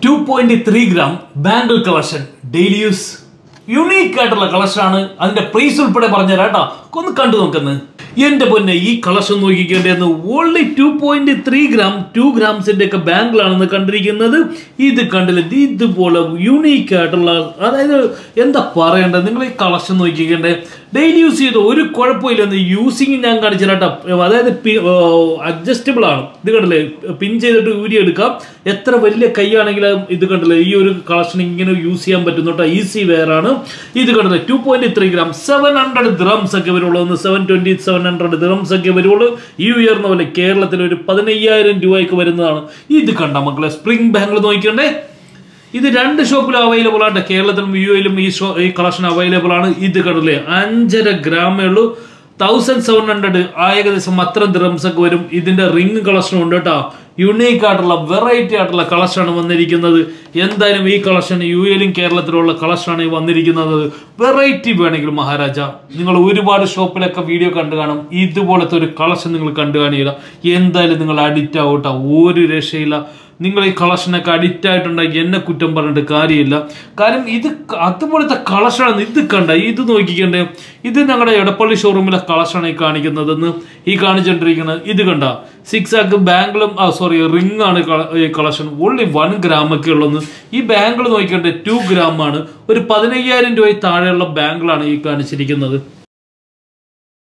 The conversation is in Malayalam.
to point three gram bangle collection daily use unique ആയിട്ടുള്ള കളക്ഷൻ ആണ് അതിന്റെ പ്രൈസ് ഉൾപ്പെടെ പറഞ്ഞുതരാം കേട്ടോ ഒന്ന് കണ്ടു നോക്കുന്നു എന്റെ പൊന്നെ ഈ കളക്ഷൻ നോക്കിക്കേണ്ടതെന്ന് only two point three gram two ഗ്രാംസിന്റെ ഒക്കെ ബാങ്കിലാണെന്ന് കണ്ടിരിക്കുന്നത് ഇത് കണ്ടില്ല ഇത് ഇതുപോലെ യുണീക്ക് ആയിട്ടുള്ള അതായത് എന്താ പറയണ്ടത് നിങ്ങൾ ഈ കളക്ഷൻ നോക്കിക്കേണ്ടേ ഡെയിലി യൂസ് ചെയ്ത് ഒരു കുഴപ്പമില്ലെന്ന് യൂസിങ് ഞാൻ കാണിച്ചു കേട്ടോ അതായത് അഡ്ജസ്റ്റബിൾ ആണ് ഇത് കണ്ടില്ലേ പിൻ ചെയ്തിട്ട് ഊരി എടുക്കാം എത്ര വലിയ കൈയാണെങ്കിലും ഇത് കണ്ടില്ലേ ഈ ഒരു കളക്ഷൻ ഇങ്ങനെ യൂസ് ചെയ്യാൻ പറ്റും കേട്ടോ ഈസി വെയർ ആണ് ഇത് കണ്ടില്ലേ two point three gram seven hundred dirhams ഒക്കെ വരുള്ളൂ ഒന്ന് seven twenty seven hundred dirhams ഒക്കെ വരുള്ളൂ ഈ ഉയർന്ന പോലെ കേരളത്തിൽ ഒരു പതിനയ്യായിരം രൂപയ്ക്ക് വരുന്നതാണ് ഇത് കണ്ട മക്കളെ സ്പ്രിംഗ് ബാങ്കിൾ നോക്കിക്കണ്ടേ ഇത് രണ്ട് ഷോപ്പിലും അവൈലബിൾ ആണ് കേരളത്തിലും യു എയിലും ഈ ഷോ ഈ കളക്ഷൻ അവൈലബിൾ ആണ് ഇത് കണ്ടില്ലേ അഞ്ചര ഗ്രാമേ ഉള്ളൂ തൗസൻഡ് സെവൻ ഹൺഡ്രഡ് ഏകദേശം അത്ര ദ്രംസ് ഒക്കെ വരും ഇതിന്റെ റിംഗ് കളക്ഷൻ ഉണ്ട് കേട്ടോ യുണീക്ക് ആയിട്ടുള്ള വെറൈറ്റി ആയിട്ടുള്ള കളക്ഷനാണ് വന്നിരിക്കുന്നത് എന്തായാലും ഈ കളക്ഷൻ യു എയിലും കേരളത്തിലുള്ള കളക്ഷനാണ് ഈ വന്നിരിക്കുന്നത് വെറൈറ്റി വേണമെങ്കിൽ മഹാരാജ നിങ്ങൾ ഒരുപാട് ഷോപ്പിലൊക്കെ വീഡിയോ കണ്ടു കാണും ഇതുപോലത്തെ ഒരു കളക്ഷൻ നിങ്ങൾ കണ്ടു കാണില്ല എന്തായാലും നിങ്ങൾ അഡിക്റ്റ് ആവും കേട്ടോ ഒരു രക്ഷയില്ല നിങ്ങൾ ഈ കളക്ഷനൊക്കെ അഡിക്റ്റ് ആയിട്ടുണ്ടെങ്കിൽ എന്നെ കുറ്റം പറഞ്ഞിട്ട് കാര്യമില്ല കാര്യം ഇത് ക- അതുപോലത്തെ കളക്ഷനാണ് ഇത് കണ്ട ഇത് നോക്കിക്കണ്ടേ ഇത് ഞങ്ങളുടെ എടപ്പള്ളി ഷോറൂമിലെ കളക്ഷനാണ് ഈ കാണിക്കുന്നതെന്ന് ഈ കാണിച്ചുകൊണ്ടിരിക്കുന്നത് ഇത് കണ്ട സിക്സ് ആക്ക് ബാങ്കിലും ആ സോറി റിംഗ് ആണ് കള- ഈ കളക്ഷൻ ഓൺലി വൺ ഗ്രാം ഒക്കെ ഉള്ളതെന്ന് ഈ ബാങ്കിൾ നോക്കിക്കണ്ടേ ടു ഗ്രാം ആണ് ഒരു പതിനയ്യായിരം രൂപയിൽ താഴെയുള്ള ബാങ്കിളാണ് ഈ കാണിച്ചിരിക്കുന്നത്